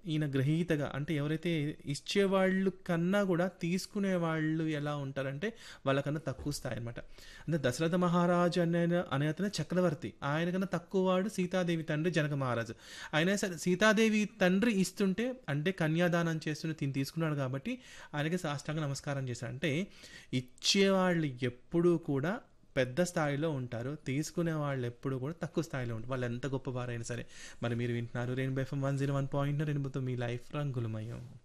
ఈయన గ్రహీతగా అంటే ఎవరైతే ఇచ్చేవాళ్ళు కన్నా కూడా తీసుకునే వాళ్ళు ఎలా ఉంటారంటే వాళ్ళకన్నా తక్కువ స్థాయి అనమాట అంటే దశరథ మహారాజు అనే అనే అతను చక్రవర్తి ఆయన కన్నా తక్కువ వాడు సీతాదేవి తండ్రి జనక మహారాజు అయినా సరే సీతాదేవి తండ్రి ఇస్తుంటే అంటే కన్యాదానం చేస్తుంటే తిని తీసుకున్నాడు కాబట్టి ఆయనకి సాష్టాంగ నమస్కారం చేశాడు అంటే ఇచ్చేవాళ్ళు ఎప్పుడూ కూడా పెద్ద స్థాయిలో ఉంటారు తీసుకునే వాళ్ళు ఎప్పుడు కూడా తక్కువ స్థాయిలో ఉంటారు వాళ్ళు ఎంత గొప్పవారైనా సరే మరి మీరు వింటున్నారు rainbow FM one zero one point రెయిన్బోతో మీ లైఫ్ రంగులమయం